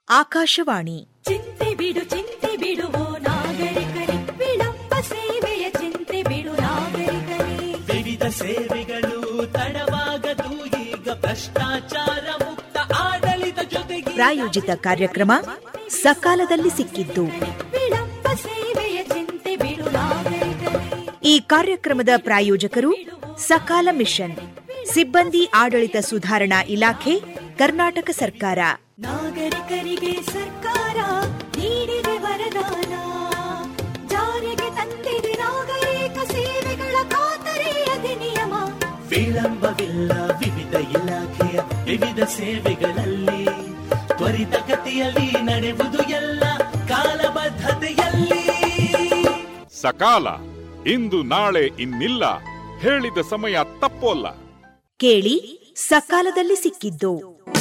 ಆಕಾಶವಾಣಿ ಚಿಂತೆ ಬಿಡು ಚಿಂತೆ ಬಿಡುವು ನಾಗರಿಕರೇ ವಿಳಂಬ ಸೇವೆಯ ಚಿಂತೆ ಬಿಡು ನಾಗರಿಕರೇ ವಿವಿಧ ಸೇವೆಗಳು ತಡವಾಗದು ಈಗ ಭ್ರಷ್ಟಾಚಾರ ಮುಕ್ತ ಆಡಳಿತ ಜೊತೆಗೆ ಪ್ರಾಯೋಜಿತ ಕಾರ್ಯಕ್ರಮ ಸಕಾಲದಲ್ಲಿ ಸಿಕ್ಕಿದ್ದು ವಿಳಂಬ ಸೇವೆಯ ಚಿಂತೆ ಬಿಡು ನಾಗರಿಕರೇ ಈ ಕಾರ್ಯಕ್ರಮದ ಪ್ರಾಯೋಜಕರು ಸಕಾಲ ಮಿಷನ್ ಸಿಬ್ಬಂದಿ ಆಡಳಿತ ಸುಧಾರಣಾ ಇಲಾಖೆ ಕರ್ನಾಟಕ ಸರ್ಕಾರ ನಾಗರಿಕರಿಗೆ ಸರ್ಕಾರ ನೀಡಿದೆ ವರದಾನ ಜಾರಿಗೆ ತಂದಿದೆ ನಾಗರಿಕ ಸೇವೆಗಳ ಖಾತರಿ ಅಧಿನಿಯಮ ವಿಳಂಬವಿಲ್ಲ ವಿವಿಧ ಇಲಾಖೆಯ ವಿವಿಧ ಸೇವೆಗಳಲ್ಲಿ ತ್ವರಿತಗತಿಯಲ್ಲಿ ನಡೆಯುವುದು ಎಲ್ಲ ಕಾಲಬದ್ಧತೆಯಲ್ಲಿ ಸಕಾಲ ಇಂದು ನಾಳೆ ಇನ್ನಿಲ್ಲ ಹೇಳಿದ ಸಮಯ ತಪ್ಪೋಲ್ಲ ಕೇಳಿ ಸಕಾಲದಲ್ಲಿ ಸಿಕ್ಕಿದ್ದು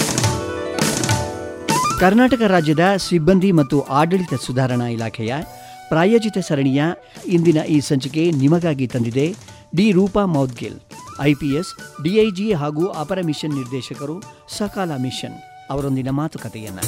ಕರ್ನಾಟಕ ರಾಜ್ಯದ ಸಿಬ್ಬಂದಿ ಮತ್ತು ಆಡಳಿತ ಸುಧಾರಣಾ ಇಲಾಖೆಯ ಪ್ರಾಯೋಜಿತ ಸರಣಿಯ ಇಂದಿನ ಈ ಸಂಚಿಕೆ ನಿಮಗಾಗಿ ತಂದಿದೆ D Roopa Moudgil IPS DIG ಹಾಗೂ ಅಪರ ಮಿಷನ್ ನಿರ್ದೇಶಕರು ಸಕಾಲ ಮಿಷನ್ ಅವರೊಂದಿನ ಮಾತುಕತೆಯನ್ನು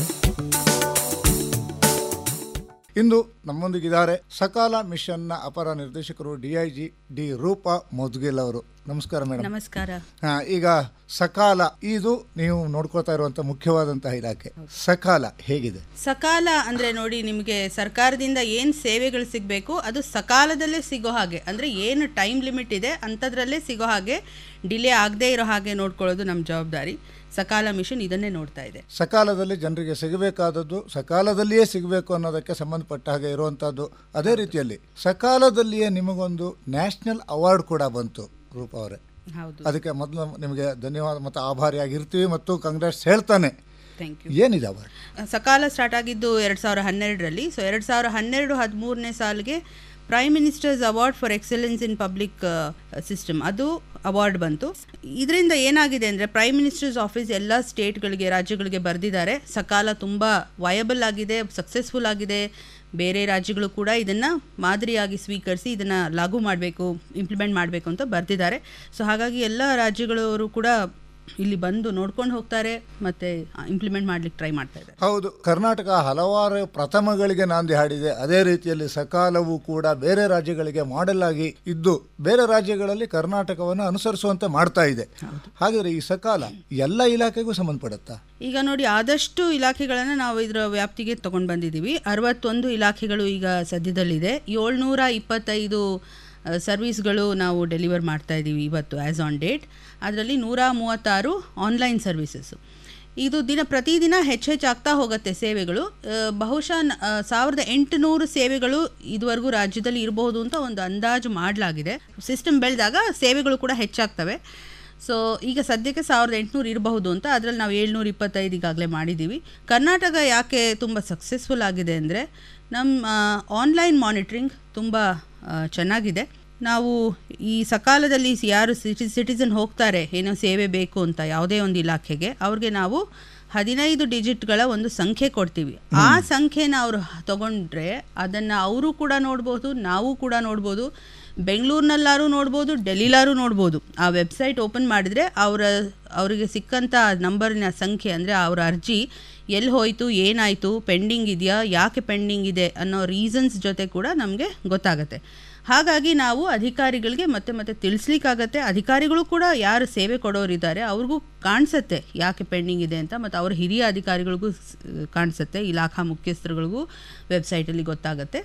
ಇಂದು ನಮ್ಮೊಂದಿಗಿದ್ದಾರೆ ಸಕಾಲ ಮಿಷನ್ನ ಅಪರ ನಿರ್ದೇಶಕರು ಡಿಐಜಿ ಡಿ ರೂಪಾ ಮೊದ್ಗಿಲ್ ಅವರು ನಮಸ್ಕಾರ ಮೇಡಮ್ ನಮಸ್ಕಾರ ಹಾ, ಈಗ ಸಕಾಲ ಇದು ನೀವು ನೋಡ್ಕೊಳ್ತಾ ಇರುವಂತ ಮುಖ್ಯವಾದಂತಹ ಇಲಾಖೆ ಸಕಾಲ ಹೇಗಿದೆ ಸಕಾಲ ಅಂದ್ರೆ ನೋಡಿ ನಿಮಗೆ ಸರ್ಕಾರದಿಂದ ಏನು ಸೇವೆಗಳು ಸಿಗಬೇಕು ಅದು ಸಕಾಲದಲ್ಲೇ ಸಿಗೋ ಹಾಗೆ ಅಂದ್ರೆ ಏನು ಟೈಮ್ ಲಿಮಿಟ್ ಇದೆ ಅಂಥದ್ರಲ್ಲೇ ಸಿಗೋ ಹಾಗೆ ಡಿಲೇ ಆಗದೇ ಇರೋ ಹಾಗೆ ನೋಡ್ಕೊಳ್ಳೋದು ನಮ್ಮ ಜವಾಬ್ದಾರಿ ಸಕಾಲ ಮಿಷನ್ ಇದನ್ನೇ ನೋಡ್ತಾ ಇದೆ ಸಕಾಲದಲ್ಲಿ ಜನರಿಗೆ ಸಿಗಬೇಕಾದದ್ದು ಸಕಾಲದಲ್ಲಿಯೇ ಸಿಗಬೇಕು ಅನ್ನೋದಕ್ಕೆ ಸಂಬಂಧಪಟ್ಟ ಹಾಗೆ ಇರುವಂತಹದ್ದು ಅದೇ ರೀತಿಯಲ್ಲಿ ಸಕಾಲದಲ್ಲಿಯೇ ನಿಮಗೊಂದು ನ್ಯಾಷನಲ್ ಅವಾರ್ಡ್ ಕೂಡ ಬಂತು ರೂಪ ಅವರೇ ಹೌದು ಅದಕ್ಕೆ ಮೊದಲು ನಿಮಗೆ ಧನ್ಯವಾದ ಮತ್ತು ಆಭಾರಿಯಾಗಿರ್ತೀವಿ ಮತ್ತು ಕಾಂಗ್ರೆಸ್ ಹೇಳ್ತಾನೆ ಥ್ಯಾಂಕ್ ಯು ಏನಿದೆ ಅವಾರ್ಡ್ ಸಕಾಲ ಸ್ಟಾರ್ಟ್ ಆಗಿದ್ದು ಎರಡು ಸಾವಿರ ಹನ್ನೆರಡರಲ್ಲಿ ಸೊ ಎರಡು ಸಾವಿರ ಹನ್ನೆರಡು ಹದಿಮೂರನೇ ಸಾಲಿಗೆ prime ministers award for excellence in public system ಅದು ಅವಾರ್ಡ್ ಬಂತು ಇದರಿಂದ ಏನಾಗಿದೆ ಅಂದರೆ ಪ್ರೈಮ್ ಮಿನಿಸ್ಟರ್ಸ್ ಆಫೀಸ್ ಎಲ್ಲ ಸ್ಟೇಟ್ಗಳಿಗೆ ರಾಜ್ಯಗಳಿಗೆ ಬರೆದಿದ್ದಾರೆ ಸಕಾಲ ತುಂಬ ವಯಬಲ್ ಆಗಿದೆ ಸಕ್ಸಸ್ಫುಲ್ ಆಗಿದೆ ಬೇರೆ ರಾಜ್ಯಗಳು ಕೂಡ ಇದನ್ನು ಮಾದರಿಯಾಗಿ ಸ್ವೀಕರಿಸಿ ಇದನ್ನು ಲಾಗು ಮಾಡಬೇಕು ಇಂಪ್ಲಿಮೆಂಟ್ ಮಾಡಬೇಕು ಅಂತ ಬರೆದಿದ್ದಾರೆ ಸೊ ಹಾಗಾಗಿ ಎಲ್ಲ ರಾಜ್ಯಗಳವರು ಕೂಡ ಇಲ್ಲಿ ಬಂದು ನೋಡ್ಕೊಂಡು ಹೋಗ್ತಾರೆ ಮತ್ತೆ ಇಂಪ್ಲಿಮೆಂಟ್ ಮಾಡ್ಲಿಕ್ಕೆ ಟ್ರೈ ಮಾಡ್ತಾ ಇದ್ದಾರೆ ಹೌದು ಕರ್ನಾಟಕ ಹಲವಾರು ಪ್ರಥಮಗಳಿಗೆ ನಾಂದಿ ಹಾಡಿದೆ ಅದೇ ರೀತಿಯಲ್ಲಿ ಸಕಾಲವು ಕೂಡ ಬೇರೆ ರಾಜ್ಯಗಳಿಗೆ ಮಾಡೆಲ್ ಆಗಿ ಇದ್ದು ಬೇರೆ ರಾಜ್ಯಗಳಲ್ಲಿ ಕರ್ನಾಟಕವನ್ನು ಅನುಸರಿಸುವಂತೆ ಮಾಡ್ತಾ ಇದೆ ಹಾಗಾದ್ರೆ ಈ ಸಕಾಲ ಎಲ್ಲ ಇಲಾಖೆಗೂ ಸಂಬಂಧಪಡುತ್ತಾ ಈಗ ನೋಡಿ ಆದಷ್ಟು ಇಲಾಖೆಗಳನ್ನು ನಾವು ಇದರ ವ್ಯಾಪ್ತಿಗೆ ತಗೊಂಡು ಬಂದಿದ್ದೀವಿ ಅರವತ್ತೊಂದು ಇಲಾಖೆಗಳು ಈಗ ಸದ್ಯದಲ್ಲಿದೆ ಏಳ್ನೂರ ಇಪ್ಪತ್ತೈದು ಆ, ಸರ್ವಿಸ್ಗಳು ನಾವು ಡೆಲಿವರ್ ಮಾಡ್ತಾ ಇದ್ದೀವಿ ಇವತ್ತು ಆ್ಯಸ್ ಆನ್ ಡೇಟ್ ಅದರಲ್ಲಿ ನೂರ ಮೂವತ್ತಾರು ಆನ್ಲೈನ್ ಸರ್ವಿಸಸ್ಸು ಇದು ದಿನ ಪ್ರತಿದಿನ ಹೆಚ್ಚು ಹೆಚ್ಚಾಗ್ತಾ ಹೋಗುತ್ತೆ ಸೇವೆಗಳು ಆ, ಬಹುಶಃ ನ- ಆ, ಸಾವಿರದ ಎಂಟುನೂರು ಸೇವೆಗಳು ಇದುವರೆಗೂ ರಾಜ್ಯದಲ್ಲಿ ಇರಬಹುದು ಅಂತ ಒಂದು ಅಂದಾಜು ಮಾಡಲಾಗಿದೆ ಸಿಸ್ಟಮ್ ಬೆಳೆದಾಗ ಸೇವೆಗಳು ಕೂಡ ಹೆಚ್ಚಾಗ್ತವೆ ಸೊ ಈಗ ಸದ್ಯಕ್ಕೆ ಸಾವಿರದ ಎಂಟುನೂರು ಇರಬಹುದು ಅಂತ ಅದರಲ್ಲಿ ನಾವು ಏಳ್ನೂರ ಇಪ್ಪತ್ತೈದು ಈಗಾಗಲೇ ಮಾಡಿದ್ದೀವಿ ಕರ್ನಾಟಕ ಯಾಕೆ ತುಂಬ ಸಕ್ಸಸ್ಫುಲ್ ಆಗಿದೆ ಅಂದರೆ ನಮ್ಮ ಆನ್ಲೈನ್ ಮಾನಿಟ್ರಿಂಗ್ ತುಂಬ ಆ, ಚೆನ್ನಾಗಿದೆ ನಾವು ಈ ಸಕಾಲದಲ್ಲಿ ಯಾರು ಸಿಟಿ ಸಿಟಿಸನ್ ಹೋಗ್ತಾರೆ ಏನೋ ಸೇವೆ ಬೇಕು ಅಂತ ಯಾವುದೇ ಒಂದು ಇಲಾಖೆಗೆ ಅವ್ರಿಗೆ ನಾವು ಹದಿನೈದು ಡಿಜಿಟ್ಗಳ ಒಂದು ಸಂಖ್ಯೆ ಕೊಡ್ತೀವಿ ಆ ಸಂಖ್ಯೆನ ಅವರು ತಗೊಂಡ್ರೆ ಅದನ್ನು ಅವರು ಕೂಡ ನೋಡ್ಬೋದು ನಾವು ಕೂಡ ನೋಡ್ಬೋದು ಬೆಂಗಳೂರಿನಲ್ಲಾರು ನೋಡ್ಬೋದು ಡೆಲ್ಲಿಲಾರು ನೋಡ್ಬೋದು ಆ ವೆಬ್ಸೈಟ್ ಓಪನ್ ಮಾಡಿದರೆ ಅವರ ಅವರಿಗೆ ಸಿಕ್ಕಂಥ ನಂಬರಿನ ಸಂಖ್ಯೆ ಅಂದರೆ ಅವರ ಅರ್ಜಿ ಎಲ್ಲಿ ಹೋಯಿತು ಏನಾಯಿತು ಪೆಂಡಿಂಗ್ ಇದೆಯಾ ಯಾಕೆ ಪೆಂಡಿಂಗ್ ಇದೆ ಅನ್ನೋ ರೀಸನ್ಸ್ ಜೊತೆ ಕೂಡ ನಮಗೆ ಗೊತ್ತಾಗುತ್ತೆ ಹಾಗಾಗಿ ನಾವು ಅಧಿಕಾರಿಗಳಿಗೆ ಮತ್ತೆ ಮತ್ತೆ ತಿಳಿಸ್ಲಿಕ್ಕಾಗತ್ತೆ ಅಧಿಕಾರಿಗಳು ಕೂಡ ಯಾರು ಸೇವೆ ಕೊಡೋರಿದ್ದಾರೆ ಅವ್ರಿಗೂ ಕಾಣಿಸುತ್ತೆ ಯಾಕೆ ಪೆಂಡಿಂಗ್ ಇದೆ ಅಂತ ಮತ್ತು ಅವ್ರ ಹಿರಿಯ ಅಧಿಕಾರಿಗಳಿಗೂ ಸ್- ಕಾಣಿಸುತ್ತೆ ಇಲಾಖಾ ಮುಖ್ಯಸ್ಥರುಗಳಿಗೂ ವೆಬ್ಸೈಟಲ್ಲಿ ಗೊತ್ತಾಗುತ್ತೆ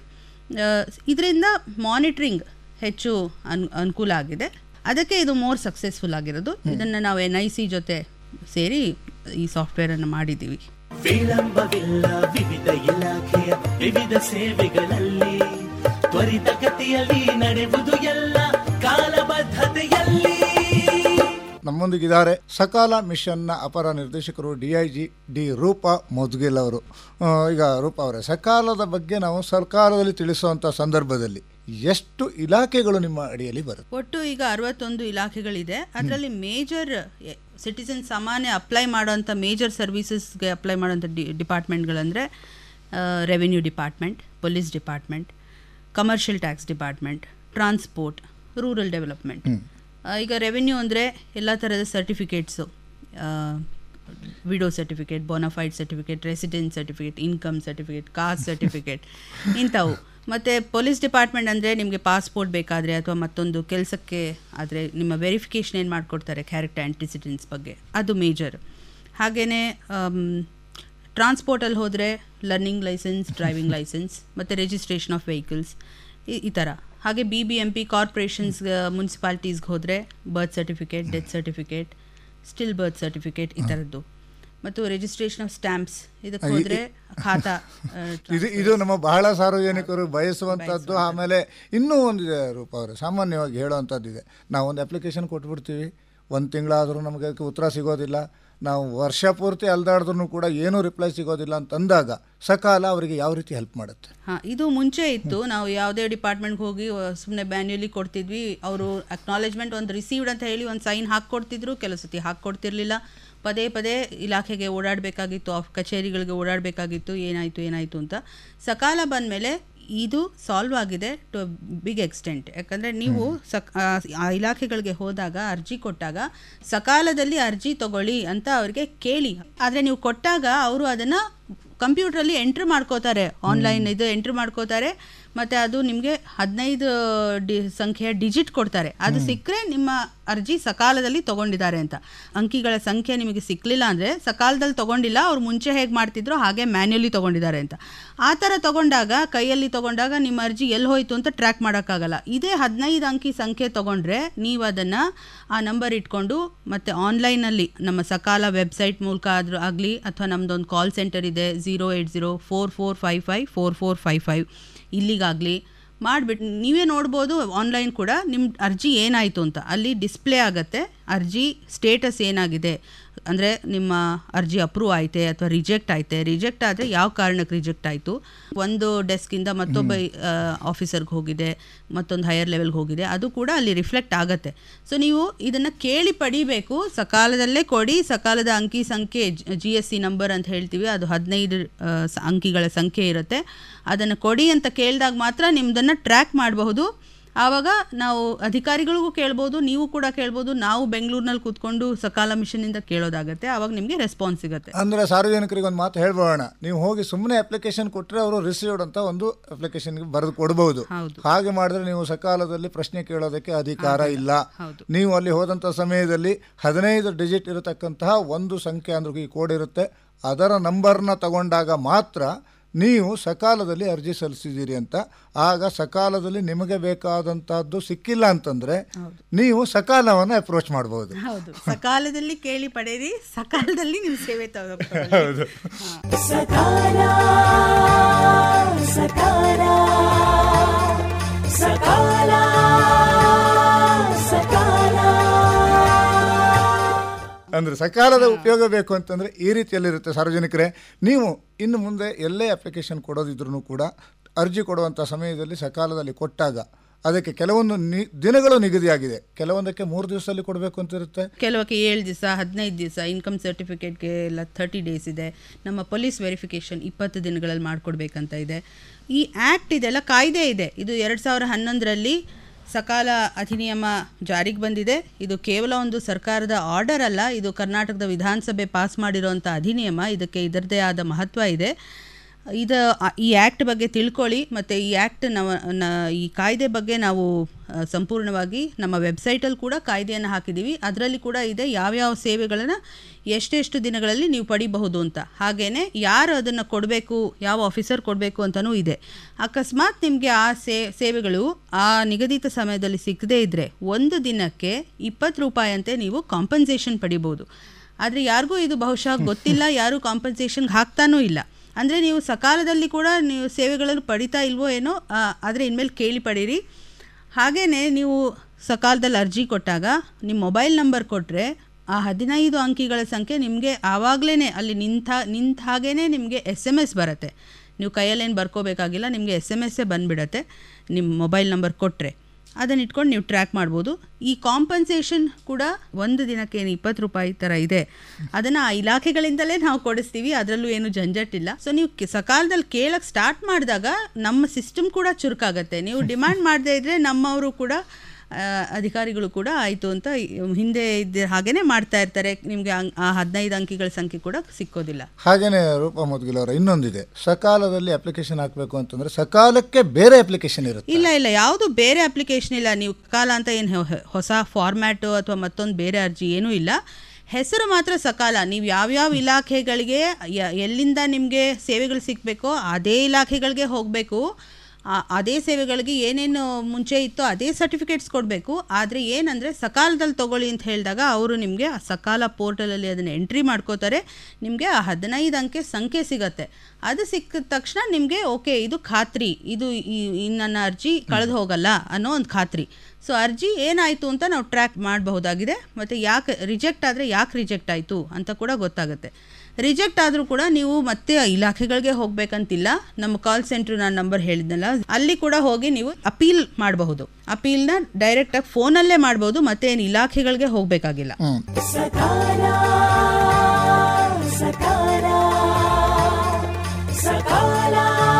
ಇದರಿಂದ ಮಾನಿಟ್ರಿಂಗ್ ಹೆಚ್ಚು ಅನ್ ಅನುಕೂಲ ಆಗಿದೆ ಅದಕ್ಕೆ ಇದು ಮೋರ್ ಸಕ್ಸಸ್ಫುಲ್ ಆಗಿರೋದು ಇದನ್ನು ನಾವು ಎನ್ ಐ ಸಿ ಜೊತೆ ಸೇರಿ ಈ ಸಾಫ್ಟ್ವೇರನ್ನು ಮಾಡಿದ್ದೀವಿ ವಿಳಂಬವಿಲ್ಲ ವಿವಿಧ ಇಲಾಖೆಯ ವಿವಿಧ ಸೇವೆಗಳಲ್ಲಿ ತ್ವರಿತಗತಿಯಲ್ಲಿ ನಡೆಯುವುದು ಎಲ್ಲ ಕಾಲಬದ್ಧತೆಯಲ್ಲಿ ನಮ್ಮೊಂದಿಗಿದ್ದಾರೆ ಸಕಾಲ ಮಿಷನ್ನ ಅಪರ ನಿರ್ದೇಶಕರು ಡಿಐಜಿ ಡಿ ರೂಪಾ ಮೊದ್ಗಿಲ್ ಅವರು ಆ, ಈಗ ರೂಪಾ ಅವರೇ ಸಕಾಲದ ಬಗ್ಗೆ ನಾವು ಸರ್ಕಾರದಲ್ಲಿ ತಿಳಿಸುವಂಥ ಸಂದರ್ಭದಲ್ಲಿ ಎಷ್ಟು ಇಲಾಖೆಗಳು ನಿಮ್ಮ ಅಡಿಯಲ್ಲಿ ಬರುತ್ತೆ ಒಟ್ಟು ಈಗ ಅರವತ್ತೊಂದು ಇಲಾಖೆಗಳಿದೆ ಅದರಲ್ಲಿ ಮೇಜರ್ ಸಿಟಿಸನ್ ಸಾಮಾನ್ಯ ಅಪ್ಲೈ ಮಾಡೋಂಥ ಮೇಜರ್ ಸರ್ವಿಸಸ್ಗೆ ಅಪ್ಲೈ ಮಾಡೋಂಥ ಡಿ ಡಿಪಾರ್ಟ್ಮೆಂಟ್ಗಳಂದರೆ revenue department police department commercial tax department transport rural development ಈಗ ರೆವಿನ್ಯೂ ಅಂದರೆ ಎಲ್ಲ ಥರದ certificates widow certificate bonafide certificate residence certificate income certificate caste certificate ಇಂಥವು ಮತ್ತು ಪೊಲೀಸ್ ಡಿಪಾರ್ಟ್ಮೆಂಟ್ ಅಂದರೆ ನಿಮಗೆ ಪಾಸ್ಪೋರ್ಟ್ ಬೇಕಾದರೆ ಅಥವಾ ಮತ್ತೊಂದು ಕೆಲಸಕ್ಕೆ ಆದರೆ ನಿಮ್ಮ ವೆರಿಫಿಕೇಷನ್ ಏನು ಮಾಡಿಕೊಡ್ತಾರೆ ಕ್ಯಾರೆಕ್ಟರ್ ಆ್ಯಂಟಿಸಿಡೆಂಟ್ಸ್ ಬಗ್ಗೆ ಅದು ಮೇಜರ್ ಹಾಗೆಯೇ ಟ್ರಾನ್ಸ್ಪೋರ್ಟಲ್ಲಿ ಹೋದರೆ ಲರ್ನಿಂಗ್ ಲೈಸೆನ್ಸ್ ಡ್ರೈವಿಂಗ್ ಲೈಸೆನ್ಸ್ ಮತ್ತು ರಿಜಿಸ್ಟ್ರೇಷನ್ ಆಫ್ ವೆಹಿಕಲ್ಸ್ ಈ ಥರ ಹಾಗೆ B B M P corporations ಮುನ್ಸಿಪಾಲ್ಟೀಸ್ಗೆ ಹೋದರೆ birth certificate death certificate still birth certificate ಈ ಥರದ್ದು ಮತ್ತು ರಿಜಿಸ್ಟ್ರೇಷನ್ ಆಫ್ ಸ್ಟ್ಯಾಂಪ್ಸ್ ಇದಕ್ಕೆ ಹೋದರೆ ಖಾತಾ ಆ, ಇದು ಇದು ನಮ್ಮ ಬಹಳ ಸಾರ್ವಜನಿಕರು ಬಯಸುವಂಥದ್ದು ಆಮೇಲೆ ಇನ್ನೂ ಒಂದಿದೆ ರೂಪ ಅವರೇ ಸಾಮಾನ್ಯವಾಗಿ ಹೇಳುವಂಥದ್ದಿದೆ ನಾವು ಒಂದು ಅಪ್ಲಿಕೇಶನ್ ಕೊಟ್ಬಿಡ್ತೀವಿ ಒಂದು ತಿಂಗಳಾದರೂ ನಮಗೆ ಅದಕ್ಕೆ ಉತ್ತರ ಸಿಗೋದಿಲ್ಲ ನಾವು ವರ್ಷ ಪೂರ್ತಿ ಅಲ್ದಾಡಿದ್ರೂ ಕೂಡ ಏನೂ ರಿಪ್ಲೈ ಸಿಗೋದಿಲ್ಲ ಅಂತಂದಾಗ ಸಕಾಲ ಅವರಿಗೆ ಯಾವ ರೀತಿ ಹೆಲ್ಪ್ ಮಾಡುತ್ತೆ ಹಾಂ ಇದು ಮುಂಚೆ ಇತ್ತು ನಾವು ಯಾವುದೇ ಡಿಪಾರ್ಟ್ಮೆಂಟ್ಗೆ ಹೋಗಿ ಸುಮ್ಮನೆ ಮ್ಯಾನ್ಯುಯಲಿ ಕೊಡ್ತಿದ್ವಿ ಅವರು ಅಕ್ನಾಲೇಜ್ಮೆಂಟ್ ಒಂದು ರಿಸೀವ್ಡ್ ಅಂತ ಹೇಳಿ ಒಂದು ಸೈನ್ ಹಾಕ್ಕೊಡ್ತಿದ್ರು ಕೆಲವು ಸತಿ ಹಾಕ್ಕೊಡ್ತಿರ್ಲಿಲ್ಲ ಪದೇ ಪದೇ ಇಲಾಖೆಗೆ ಓಡಾಡಬೇಕಾಗಿತ್ತು ಆಫ್ ಕಚೇರಿಗಳಿಗೆ ಓಡಾಡಬೇಕಾಗಿತ್ತು ಏನಾಯಿತು ಏನಾಯಿತು ಅಂತ ಸಕಾಲ ಬಂದಮೇಲೆ ಇದು ಸಾಲ್ವ್ ಆಗಿದೆ ಟು ಬಿಗ್ ಎಕ್ಸ್ಟೆಂಟ್ ಯಾಕಂದರೆ ನೀವು ಸಕ್ ಆ ಆ ಇಲಾಖೆಗಳಿಗೆ ಹೋದಾಗ ಅರ್ಜಿ ಕೊಟ್ಟಾಗ ಸಕಾಲದಲ್ಲಿ ಅರ್ಜಿ ತಗೊಳ್ಳಿ ಅಂತ ಅವ್ರಿಗೆ ಕೇಳಿ ಆದರೆ ನೀವು ಕೊಟ್ಟಾಗ ಅವರು ಅದನ್ನು ಕಂಪ್ಯೂಟ್ರಲ್ಲಿ ಎಂಟ್ರ್ ಮಾಡ್ಕೋತಾರೆ ಆನ್ಲೈನ್ ಇದು ಎಂಟ್ರ್ ಮಾಡ್ಕೋತಾರೆ ಮತ್ತು ಅದು ನಿಮಗೆ ಹದಿನೈದು ಡಿ ಸಂಖ್ಯೆಯ ಡಿಜಿಟ್ ಕೊಡ್ತಾರೆ ಅದು ಸಿಕ್ಕರೆ ನಿಮ್ಮ ಅರ್ಜಿ ಸಕಾಲದಲ್ಲಿ ತೊಗೊಂಡಿದ್ದಾರೆ ಅಂತ ಅಂಕಿಗಳ ಸಂಖ್ಯೆ ನಿಮಗೆ ಸಿಕ್ಕಲಿಲ್ಲ ಅಂದರೆ ಸಕಾಲದಲ್ಲಿ ತೊಗೊಂಡಿಲ್ಲ ಅವ್ರು ಮುಂಚೆ ಹೇಗೆ ಮಾಡ್ತಿದ್ರೋ ಹಾಗೆ ಮ್ಯಾನ್ಯಲಿ ತೊಗೊಂಡಿದ್ದಾರೆ ಅಂತ ಆ ಥರ ತೊಗೊಂಡಾಗ ಕೈಯಲ್ಲಿ ತೊಗೊಂಡಾಗ ನಿಮ್ಮ ಅರ್ಜಿ ಎಲ್ಲಿ ಹೋಯಿತು ಅಂತ ಟ್ರ್ಯಾಕ್ ಮಾಡೋಕ್ಕಾಗಲ್ಲ ಇದೇ ಹದಿನೈದು ಅಂಕಿ ಸಂಖ್ಯೆ ತೊಗೊಂಡ್ರೆ ನೀವು ಅದನ್ನು ಆ ನಂಬರ್ ಇಟ್ಕೊಂಡು ಮತ್ತು ಆನ್ಲೈನಲ್ಲಿ ನಮ್ಮ ಸಕಾಲ ವೆಬ್ಸೈಟ್ ಮೂಲಕ ಆದರೂ ಆಗಲಿ ಅಥವಾ ನಮ್ಮದೊಂದು ಕಾಲ್ ಸೆಂಟರ್ ಇದೆ zero eight zero four four five five four four five five ಇಲ್ಲಿಗಾಗಲಿ ಮಾಡಿಬಿಟ್ಟು ನೀವೇ ನೋಡ್ಬೋದು ಆನ್ಲೈನ್ ಕೂಡ ನಿಮ್ಮ ಅರ್ಜಿ ಏನಾಯಿತು ಅಂತ ಅಲ್ಲಿ ಡಿಸ್ಪ್ಲೇ ಆಗುತ್ತೆ ಅರ್ಜಿ ಸ್ಟೇಟಸ್ ಏನಾಗಿದೆ ಅಂದರೆ ನಿಮ್ಮ ಅರ್ಜಿ ಅಪ್ರೂವ್ ಆಯ್ತೆ ಅಥವಾ ರಿಜೆಕ್ಟ್ ಆಯ್ತೆ ರಿಜೆಕ್ಟ್ ಆದರೆ ಯಾವ ಕಾರಣಕ್ಕೆ ರಿಜೆಕ್ಟ್ ಆಯಿತು ಒಂದು ಡೆಸ್ಕಿಂದ ಮತ್ತೊಬ್ಬ ಆಫೀಸರ್ಗೆ ಹೋಗಿದೆ ಮತ್ತೊಂದು ಹೈಯರ್ ಲೆವೆಲ್ಗೆ ಹೋಗಿದೆ ಅದು ಕೂಡ ಅಲ್ಲಿ ರಿಫ್ಲೆಕ್ಟ್ ಆಗುತ್ತೆ ಸೊ ನೀವು ಇದನ್ನು ಕೇಳಿ ಪಡಿಬೇಕು ಸಕಾಲದಲ್ಲೇ ಕೊಡಿ ಸಕಾಲದ ಅಂಕಿ ಸಂಖ್ಯೆ ಜಿ ಎಸ್ ಸಿ ನಂಬರ್ ಅಂತ ಹೇಳ್ತೀವಿ ಅದು ಹದಿನೈದು ಆ, ಸ- ಅಂಕಿಗಳ ಸಂಖ್ಯೆ ಇರುತ್ತೆ ಅದನ್ನು ಕೊಡಿ ಅಂತ ಕೇಳಿದಾಗ ಮಾತ್ರ ನಿಮ್ಮದನ್ನು ಟ್ರ್ಯಾಕ್ ಮಾಡಬಹುದು ಆವಾಗ ನಾವು ಅಧಿಕಾರಿಗಳಿಗೂ ಕೇಳ್ಬೋದು ನೀವು ಕೂಡ ಕೇಳ್ಬೋದು ನಾವು ಬೆಂಗಳೂರಿನಲ್ಲಿ ಕೂತ್ಕೊಂಡು ಸಕಾಲ ಮಿಷನಿಂದ ಕೇಳೋದಾಗತ್ತೆ ಆವಾಗ ನಿಮಗೆ ರೆಸ್ಪಾನ್ಸ್ ಸಿಗುತ್ತೆ ಅಂದರೆ ಸಾರ್ವಜನಿಕರಿಗೆ ಒಂದು ಮಾತು ಹೇಳ್ಬೋಣ ನೀವು ಹೋಗಿ ಸುಮ್ಮನೆ ಅಪ್ಲಿಕೇಶನ್ ಕೊಟ್ಟರೆ ಅವರು ರಿಸೀವ್ಡ್ ಅಂತ ಒಂದು ಅಪ್ಲಿಕೇಶನ್ಗೆ ಬರೆದು ಕೊಡಬಹುದು ಹೌದು. ಹಾಗೆ ಮಾಡಿದ್ರೆ ನೀವು ಸಕಾಲದಲ್ಲಿ ಪ್ರಶ್ನೆ ಕೇಳೋದಕ್ಕೆ ಅಧಿಕಾರ ಇಲ್ಲ ಹೌದು. ನೀವು ಅಲ್ಲಿ ಹೋದಂಥ ಸಮಯದಲ್ಲಿ ಹದಿನೈದು ಡಿಜಿಟ್ ಇರತಕ್ಕಂತಹ ಒಂದು ಸಂಖ್ಯೆ ಅಂದ್ರೆ ಈ ಕೋಡ್ ಇರುತ್ತೆ ಅದರ ನಂಬರ್ನ ತಗೊಂಡಾಗ ಮಾತ್ರ ನೀವು ಸಕಾಲದಲ್ಲಿ ಅರ್ಜಿ ಸಲ್ಲಿಸಿದ್ದೀರಿ ಅಂತ ಆಗ ಸಕಾಲದಲ್ಲಿ ನಿಮಗೆ ಬೇಕಾದಂತಹದ್ದು ಸಿಕ್ಕಿಲ್ಲ ಅಂತಂದ್ರೆ ನೀವು ಸಕಾಲವನ್ನು ಅಪ್ರೋಚ್ ಮಾಡಬಹುದು ಹೌದು ಸಕಾಲದಲ್ಲಿ ಕೇಳಿ ಪಡೆಯಿರಿ ಸಕಾಲದಲ್ಲಿ ನಿಮ್ಮ ಸೇವೆ ತಗೋ ಸಕಾಲ ಸಕಾಲ ಸಕಾಲ ಸಕಾಲ ಅಂದ್ರೆ ಸಕಾಲದ ಉಪಯೋಗ ಬೇಕು ಅಂತಂದ್ರೆ ಈ ರೀತಿಯಲ್ಲಿರುತ್ತೆ ಸಾರ್ವಜನಿಕರೇ ನೀವು ಇನ್ನು ಮುಂದೆ ಎಲ್ಲೇ ಅಪ್ಲಿಕೇಶನ್ ಕೊಡೋದಿದ್ರೂ ಕೂಡ ಅರ್ಜಿ ಕೊಡುವಂಥ ಸಮಯದಲ್ಲಿ ಸಕಾಲದಲ್ಲಿ ಕೊಟ್ಟಾಗ ಅದಕ್ಕೆ ಕೆಲವೊಂದು ನಿ ದಿನಗಳು ನಿಗದಿಯಾಗಿದೆ ಕೆಲವೊಂದಕ್ಕೆ ಮೂರು ದಿವಸದಲ್ಲಿ ಕೊಡಬೇಕು ಅಂತ ಇರುತ್ತೆ ಕೆಲವಕ್ಕೆ ಏಳು ದಿವಸ ಹದಿನೈದು ದಿವಸ ಇನ್ಕಮ್ ಸರ್ಟಿಫಿಕೇಟ್ಗೆ ಎಲ್ಲ ಥರ್ಟಿ ಡೇಸ್ ಇದೆ ನಮ್ಮ ಪೊಲೀಸ್ ವೆರಿಫಿಕೇಷನ್ ಇಪ್ಪತ್ತು ದಿನಗಳಲ್ಲಿ ಮಾಡಿಕೊಡ್ಬೇಕಂತ ಇದೆ ಈ ಆ್ಯಕ್ಟ್ ಇದೆಲ್ಲ ಕಾಯ್ದೆ ಇದೆ ಇದು ಎರಡು ಸಾವಿರ ಹನ್ನೊಂದರಲ್ಲಿ ಸಕಾಲ ಅಧಿನಿಯಮ ಜಾರಿಗೆ ಬಂದಿದೆ ಇದು ಕೇವಲ ಒಂದು ಸರ್ಕಾರದ ಆರ್ಡರ್ ಅಲ್ಲ ಇದು ಕರ್ನಾಟಕದ ವಿಧಾನಸಭೆ ಪಾಸ್ ಮಾಡಿರೋಂಥ ಅಧಿನಿಯಮ ಇದಕ್ಕೆ ಇದರದೇ ಆದ ಮಹತ್ವ ಇದೆ ಇದು ಆ- ಈ ಆ್ಯಕ್ಟ್ ಬಗ್ಗೆ ತಿಳ್ಕೊಳ್ಳಿ ಮತ್ತು ಈ ಆ್ಯಕ್ಟ್ ನಾವು ನ ಈ ಕಾಯ್ದೆ ಬಗ್ಗೆ ನಾವು ಆ, ಸಂಪೂರ್ಣವಾಗಿ ನಮ್ಮ ವೆಬ್ಸೈಟಲ್ಲಿ ಕೂಡ ಕಾಯ್ದೆಯನ್ನು ಹಾಕಿದ್ದೀವಿ ಅದರಲ್ಲಿ ಕೂಡ ಇದೆ ಯಾವ್ಯಾವ ಸೇವೆಗಳನ್ನು ಎಷ್ಟೆಷ್ಟು ದಿನಗಳಲ್ಲಿ ನೀವು ಪಡಿಬಹುದು ಅಂತ ಹಾಗೆಯೇ ಯಾರು ಅದನ್ನು ಕೊಡಬೇಕು ಯಾವ ಆಫೀಸರ್ ಕೊಡಬೇಕು ಅಂತಲೂ ಇದೆ ಅಕಸ್ಮಾತ್ ನಿಮಗೆ ಆ ಸೇ ಸೇವೆಗಳು ಆ ನಿಗದಿತ ಸಮಯದಲ್ಲಿ ಸಿಕ್ಕದೇ ಇದ್ದರೆ ಒಂದು ದಿನಕ್ಕೆ ಇಪ್ಪತ್ತು ರೂಪಾಯಿಯಂತೆ ನೀವು ಕಾಂಪನ್ಸೇಷನ್ ಪಡಿಬೋದು ಆದರೆ ಯಾರಿಗೂ ಇದು ಬಹುಶಃ ಗೊತ್ತಿಲ್ಲ ಯಾರೂ ಕಾಂಪನ್ಸೇಷನ್ಗೆ ಹಾಕ್ತಾನೂ ಇಲ್ಲ ಅಂದರೆ ನೀವು ಸಕಾಲದಲ್ಲಿ ಕೂಡ ನೀವು ಸೇವೆಗಳನ್ನು ಪಡಿತಾ ಇಲ್ವೋ ಏನೋ ಆ, ಆದರೆ ಇನ್ಮೇಲೆ ಕೇಳಿ ಪಡೀರಿ ಹಾಗೆಯೇ ನೀವು ಸಕಾಲದಲ್ಲಿ ಅರ್ಜಿ ಕೊಟ್ಟಾಗ ನಿಮ್ಮ ಮೊಬೈಲ್ ನಂಬರ್ ಕೊಟ್ಟರೆ ಆ ಹದಿನೈದು ಅಂಕಿಗಳ ಸಂಖ್ಯೆ ನಿಮಗೆ ಆವಾಗಲೇ ಅಲ್ಲಿ ನಿಂತ ನಿಂತ ಹಾಗೇ ನಿಮಗೆ ಎಸ್ ಎಮ್ ಎಸ್ ಬರುತ್ತೆ ನೀವು ಕೈಯಲ್ಲೇನು ಬರ್ಕೋಬೇಕಾಗಿಲ್ಲ ನಿಮಗೆ ಎಸ್ ಎಮ್ ಎಸ್ಸೇ ಬಂದುಬಿಡತ್ತೆ ನಿಮ್ಮ ಮೊಬೈಲ್ ನಂಬರ್ ಕೊಟ್ಟರೆ ಅದನ್ನ ಇಟ್ಕೊಂಡು ನೀವು ಟ್ರ್ಯಾಕ್ ಮಾಡ್ಬೋದು ಈ ಕಾಂಪನ್ಸೇಷನ್ ಕೂಡ ಒಂದು ದಿನಕ್ಕೆ ಏನು ಇಪ್ಪತ್ತು ರೂಪಾಯಿ ಥರ ಇದೆ ಅದನ್ನು ಆ ಇಲಾಖೆಗಳಿಂದಲೇ ನಾವು ಕೊಡಿಸ್ತೀವಿ ಅದರಲ್ಲೂ ಏನು ಜಂಜಟ್ಟಿಲ್ಲ ಸೊ ನೀವು ಕೆ- ಸಕಾಲದಲ್ಲಿ ಕೇಳಕ್ಕೆ ಸ್ಟಾರ್ಟ್ ಮಾಡಿದಾಗ ನಮ್ಮ ಸಿಸ್ಟಮ್ ಕೂಡ ಚುರುಕಾಗತ್ತೆ ನೀವು ಡಿಮ್ಯಾಂಡ್ ಮಾಡದೇ ಇದ್ದರೆ ನಮ್ಮವರು ಕೂಡ ಆ, ಅಧಿಕಾರಿಗಳು ಕೂಡ ಆಯಿತು ಅಂತ ಹಿಂದೆ ಇದ್ದ ಹಾಗೇನೆ ಮಾಡ್ತಾ ಇರ್ತಾರೆ ನಿಮಗೆ ಆ ಹದಿನೈದು ಅಂಕಿಗಳ ಸಂಖ್ಯೆ ಕೂಡ ಸಿಕ್ಕೋದಿಲ್ಲ ಹಾಗೇನೆ ರೂಪಾ ಮುದ್ಗಿಲ್ ಅವರ ಇನ್ನೊಂದಿದೆ ಸಕಾಲದಲ್ಲಿ ಅಪ್ಲಿಕೇಶನ್ ಹಾಕಬೇಕು ಅಂತಂದ್ರೆ ಸಕಾಲಕ್ಕೆ ಬೇರೆ ಅಪ್ಲಿಕೇಶನ್ ಇರುತ್ತೆ ಇಲ್ಲ ಇಲ್ಲ ಯಾವುದು ಬೇರೆ ಅಪ್ಲಿಕೇಶನ್ ಇಲ್ಲ ನೀವು ಕಾಲ ಅಂತ ಏನು ಹೊಸ ಫಾರ್ಮ್ಯಾಟು ಅಥವಾ ಮತ್ತೊಂದು ಬೇರೆ ಅರ್ಜಿ ಏನೂ ಇಲ್ಲ ಹೆಸರು ಮಾತ್ರ ಸಕಾಲ ನೀವು ಯಾವ್ಯಾವ ಇಲಾಖೆಗಳಿಗೆ ಯ- ಎಲ್ಲಿಂದ ನಿಮಗೆ ಸೇವೆಗಳು ಸಿಗಬೇಕೋ ಅದೇ ಇಲಾಖೆಗಳಿಗೆ ಹೋಗಬೇಕು ಅದೇ ಸೇವೆಗಳಿಗೆ ಏನೇನು ಮುಂಚೆ ಇತ್ತೋ ಅದೇ ಸರ್ಟಿಫಿಕೇಟ್ಸ್ ಕೊಡಬೇಕು ಆದರೆ ಏನಂದರೆ ಸಕಾಲದಲ್ಲಿ ತಗೊಳ್ಳಿ ಅಂತ ಹೇಳಿದಾಗ ಅವರು ನಿಮಗೆ ಆ ಸಕಾಲ ಪೋರ್ಟಲಲ್ಲಿ ಅದನ್ನು ಎಂಟ್ರಿ ಮಾಡ್ಕೋತಾರೆ ನಿಮಗೆ ಆ ಹದಿನೈದು ಅಂಕೆ ಸಂಖ್ಯೆ ಸಿಗತ್ತೆ ಅದು ಸಿಕ್ಕಿದ ತಕ್ಷಣ ನಿಮಗೆ ಓಕೆ ಇದು ಖಾತ್ರಿ ಇದು ಈ- ಈ ನನ್ನ ಅರ್ಜಿ ಕಳೆದು ಹೋಗಲ್ಲ ಅನ್ನೋ ಒಂದು ಖಾತ್ರಿ ಸೊ ಅರ್ಜಿ ಏನಾಯಿತು ಅಂತ ನಾವು ಟ್ರ್ಯಾಕ್ ಮಾಡಬಹುದಾಗಿದೆ ಮತ್ತು ಯಾಕೆ ರಿಜೆಕ್ಟ್ ಆದರೆ ಯಾಕೆ ರಿಜೆಕ್ಟ್ ಆಯಿತು ಅಂತ ಕೂಡ ಗೊತ್ತಾಗುತ್ತೆ ರಿಜೆಕ್ಟ್ ಆದರೂ ಕೂಡ ನೀವು ಮತ್ತೆ ಇಲಾಖೆಗಳಿಗೆ ಹೋಗಬೇಕಂತಿಲ್ಲ ನಮ್ಮ ಕಾಲ್ ಸೆಂಟ್ರ್ ನಾನು ನಂಬರ್ ಹೇಳಿದ್ನಲ್ಲ ಅಲ್ಲಿ ಕೂಡ ಹೋಗಿ ನೀವು ಅಪೀಲ್ ಮಾಡಬಹುದು ಅಪೀಲ್ನ ಡೈರೆಕ್ಟಾಗಿ ಫೋನಲ್ಲೇ ಮಾಡ್ಬೋದು ಮತ್ತೆ ಏನು ಇಲಾಖೆಗಳಿಗೆ ಹೋಗಬೇಕಾಗಿಲ್ಲ ಸಕಾಲ ಸಕಾಲ ಸಕಾಲ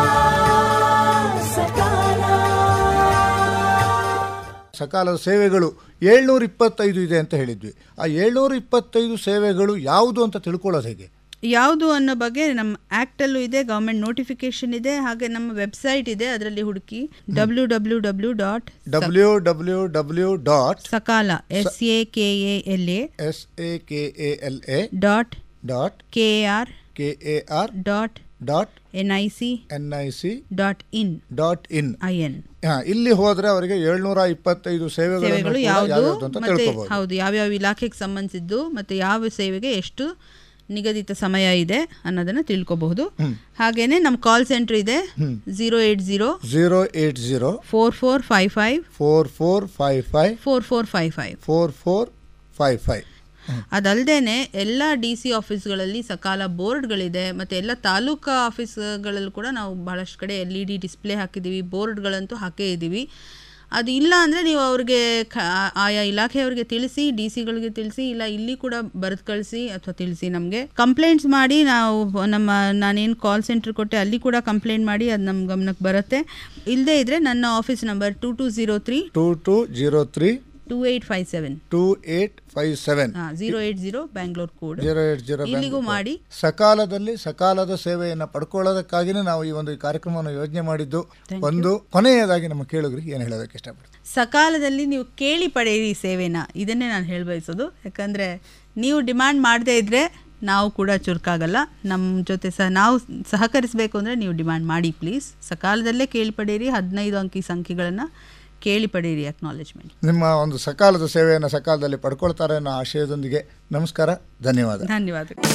ಸಕಾಲ ಸಕಾಲದ ಸೇವೆಗಳು ಏಳ್ನೂರ ಇಪ್ಪತ್ತೈದು ಇದೆ ಅಂತ ಹೇಳಿದ್ವಿ ಆ ಏಳ್ನೂರ ಇಪ್ಪತ್ತೈದು ಸೇವೆಗಳು ಯಾವುದು ಅಂತ ತಿಳ್ಕೊಳ್ಳೋದು ಹೇಗೆ ಯಾವುದು ಅನ್ನೋ ಬಗ್ಗೆ ನಮ್ಮ ಆ್ಯಕ್ಟಲ್ಲೂ ಇದೆ ಗೌರ್ಮೆಂಟ್ ನೋಟಿಫಿಕೇಶನ್ ಇದೆ ಹಾಗೆ ನಮ್ಮ ವೆಬ್ಸೈಟ್ ಇದೆ ಅದರಲ್ಲಿ ಹುಡುಕಿ W W W dot W W W dot Sakala S A K A L A S A K A L A dot dot K R K A R dot dot N I C N I C dot in dot in I N ಹಾ, ಇಲ್ಲಿ ಹೋದ್ರೆ ಅವರಿಗೆ ಏಳ್ನೂರ ಇಪ್ಪತ್ತೈದು ಸೇವೆಗಳು ಸೇವೆಗಳು ಯಾವುದು ಅಂತ ಮತ್ತೆ ತಿಳ್ಕೊಬಹುದು ಹೌದು ಯಾವ್ಯಾವ ಇಲಾಖೆಗೆ ಸಂಬಂಧಿಸಿದ್ದು ಮತ್ತೆ ಯಾವ ಸೇವೆಗೆ ಎಷ್ಟು ನಿಗದಿತ ಸಮಯ ಇದೆ ಅನ್ನೋದನ್ನ ತಿಳ್ಕೊಬಹುದು ಹಾಗೇನೆ ನಮ್ಮ ಕಾಲ್ ಸೆಂಟರ್ ಇದೆ zero eight zero zero eight zero four four five five four four five five four four five five four four five five ಅದಲ್ಲದೆ ಎಲ್ಲ ಡಿ ಸಿ ಆಫೀಸ್ಗಳಲ್ಲಿ ಸಕಾಲ ಬೋರ್ಡ್ಗಳಿದೆ ಮತ್ತು ಎಲ್ಲ ತಾಲೂಕು ಆಫೀಸ್ಗಳಲ್ಲೂ ಕೂಡ ನಾವು ಬಹಳಷ್ಟು ಕಡೆ ಎಲ್ ಇ ಡಿ ಡಿಸ್ಪ್ಲೇ ಹಾಕಿದ್ದೀವಿ ಬೋರ್ಡ್ಗಳಂತೂ ಹಾಕೇ ಇದ್ದೀವಿ ಅದು ಇಲ್ಲ ಅಂದರೆ ನೀವು ಅವ್ರಿಗೆ ಕ ಆಯಾ ಇಲಾಖೆಯವ್ರಿಗೆ ತಿಳಿಸಿ ಡಿ ಸಿಗಳಿಗೆ ತಿಳಿಸಿ ಇಲ್ಲ ಇಲ್ಲಿ ಕೂಡ ಬರೆದು ಕಳಿಸಿ ಅಥವಾ ತಿಳಿಸಿ ನಮಗೆ ಕಂಪ್ಲೇಂಟ್ಸ್ ಮಾಡಿ ನಾವು ನಮ್ಮ ನಾನೇನು ಕಾಲ್ ಸೆಂಟರ್ ಕೊಟ್ಟೆ ಅಲ್ಲಿ ಕೂಡ ಕಂಪ್ಲೇಂಟ್ ಮಾಡಿ ಅದು ನಮ್ಮ ಗಮನಕ್ಕೆ ಬರುತ್ತೆ ಇಲ್ಲದೇ ಇದ್ದರೆ ನನ್ನ office number two two zero three two two zero three two eight five seven two eight five seven ಹಾಂ zero eight zero Bangalore code zero eight zero ಇಲ್ಲಿಗೂ ಮಾಡಿ ಸಕಾಲದಲ್ಲಿ ಸಕಾಲದ ಸೇವೆಯನ್ನು ಪಡ್ಕೊಳ್ಳೋದಕ್ಕಾಗಿನೇ ನಾವು ಈ ಒಂದು ಕಾರ್ಯಕ್ರಮವನ್ನು ಯೋಜನೆ ಮಾಡಿದ್ದು ಒಂದು ಕೊನೆಯದಾಗಿ ನಮ್ಮ ಕೇಳುಗರಿಗೆ ಏನು ಹೇಳೋದಕ್ಕೆ ಇಷ್ಟಪಡ್ತೀನಿ ಸಕಾಲದಲ್ಲಿ ನೀವು ಕೇಳಿ ಪಡೆಯಿರಿ ಸೇವೆನ ಇದನ್ನೇ ನಾನು ಹೇಳಬಯಸೋದು ಯಾಕಂದರೆ ನೀವು ಡಿಮ್ಯಾಂಡ್ ಮಾಡದೇ ಇದ್ದರೆ ನಾವು ಕೂಡ ಚುರುಕಾಗಲ್ಲ ನಮ್ಮ ಜೊತೆ ಸಹ ನಾವು ಸಹಕರಿಸಬೇಕು ಅಂದರೆ ನೀವು ಡಿಮ್ಯಾಂಡ್ ಮಾಡಿ ಪ್ಲೀಸ್ ಸಕಾಲದಲ್ಲೇ ಕೇಳಿ ಪಡೆಯಿರಿ ಹದಿನೈದು ಅಂಕಿ ಸಂಖ್ಯೆಗಳನ್ನು ಕೇಳಿ ಪಡೆಯಿರಿ ಅಕ್ನಾಲೆಜ್ಮೆಂಟ್ ನಿಮ್ಮ ಒಂದು ಸಕಾಲದ ಸೇವೆಯನ್ನು ಸಕಾಲದಲ್ಲಿ ಪಡ್ಕೊಳ್ತಾರೆ ಅನ್ನೋ ಆಶಯದೊಂದಿಗೆ ನಮಸ್ಕಾರ ಧನ್ಯವಾದ ಧನ್ಯವಾದಗಳು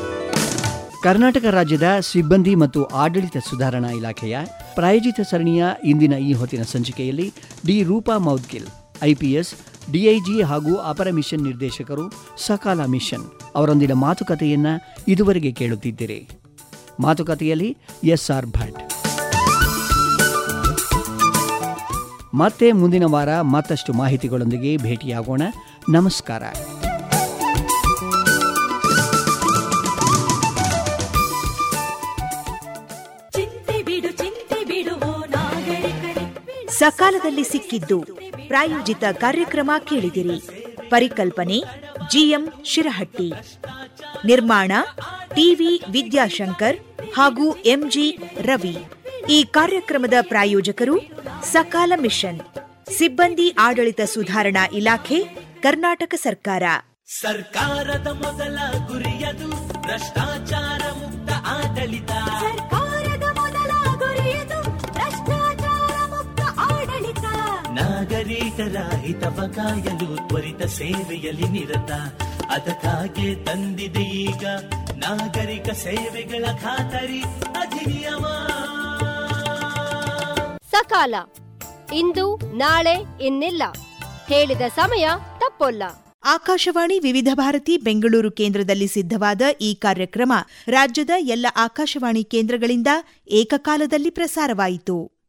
ಕರ್ನಾಟಕ ರಾಜ್ಯದ ಸಿಬ್ಬಂದಿ ಮತ್ತು ಆಡಳಿತ ಸುಧಾರಣಾ ಇಲಾಖೆಯ ಪ್ರಾಯೋಜಿತ ಸರಣಿಯ ಇಂದಿನ ಈ ಹೊತ್ತಿನ ಸಂಚಿಕೆಯಲ್ಲಿ D Roopa Moudgil IPS DIG ಹಾಗೂ ಅಪರ ಮಿಷನ್ ನಿರ್ದೇಶಕರು ಸಕಾಲ ಮಿಷನ್ ಅವರೊಂದಿನ ಮಾತುಕತೆಯನ್ನ ಇದುವರೆಗೆ ಕೇಳುತ್ತಿದ್ದೀರಿ ಮಾತುಕತೆಯಲ್ಲಿ ಎಸ್ ಆರ್ ಭಟ್ ಮತ್ತೆ ಮುಂದಿನ ವಾರ ಮತ್ತಷ್ಟು ಮಾಹಿತಿಗಳೊಂದಿಗೆ ಭೇಟಿಯಾಗೋಣ ನಮಸ್ಕಾರ ಚಿಂತೆ ಬಿಡು ಚಿಂತೆ ಬಿಡುವೋ ನಾಗರಿಕರೇ ಸಕಾಲದಲ್ಲಿ ಸಿಕ್ಕಿದ್ದು ಪ್ರಾಯೋಜಿತ ಕಾರ್ಯಕ್ರಮ ಕೇಳಿದಿರಿ ಪರಿಕಲ್ಪನೆ ಜಿಎಂ ಶಿರಹಟ್ಟಿ ನಿರ್ಮಾಣ ಟಿವಿ ವಿದ್ಯಾಶಂಕರ್ ಹಾಗೂ ಎಂಜಿ ರವಿ ಈ ಕಾರ್ಯಕ್ರಮದ ಪ್ರಾಯೋಜಕರು ಸಕಾಲ ಮಿಷನ್ ಸಿಬ್ಬಂದಿ ಆಡಳಿತ ಸುಧಾರಣಾ ಇಲಾಖೆ ಕರ್ನಾಟಕ ಸರ್ಕಾರ ಸರ್ಕಾರದ ಮೊದಲ ಗುರಿಯದು ಭ್ರಷ್ಟಾಚಾರ ಮುಕ್ತ ಆಡಳಿತ ಸರ್ಕಾರದ ಮೊದಲ ಗುರಿಯದು ಭ್ರಷ್ಟಾಚಾರ ಮುಕ್ತ ಆಡಳಿತ ನಾಗರಿಕರ ಹಿತವ ಕಾಯಲು ತ್ವರಿತ ಸೇವೆಯಲ್ಲಿ ನಿರತ ಅದಕ್ಕಾಗಿ ತಂದಿದೆ ಈಗ ನಾಗರಿಕ ಸೇವೆಗಳ ಖಾತರಿ ಅಧಿನಿಯಮ ಸಕಾಲ ಇಂದು ನಾಳೆ ಇನ್ನಿಲ್ಲ ಹೇಳಿದ ಸಮಯ ತಪ್ಪೊಲ್ಲ ಆಕಾಶವಾಣಿ ವಿವಿಧ ಭಾರತಿ ಬೆಂಗಳೂರು ಕೇಂದ್ರದಲ್ಲಿ ಸಿದ್ಧವಾದ ಈ ಕಾರ್ಯಕ್ರಮ ರಾಜ್ಯದ ಎಲ್ಲ ಆಕಾಶವಾಣಿ ಕೇಂದ್ರಗಳಿಂದ ಏಕಕಾಲದಲ್ಲಿ ಪ್ರಸಾರವಾಯಿತು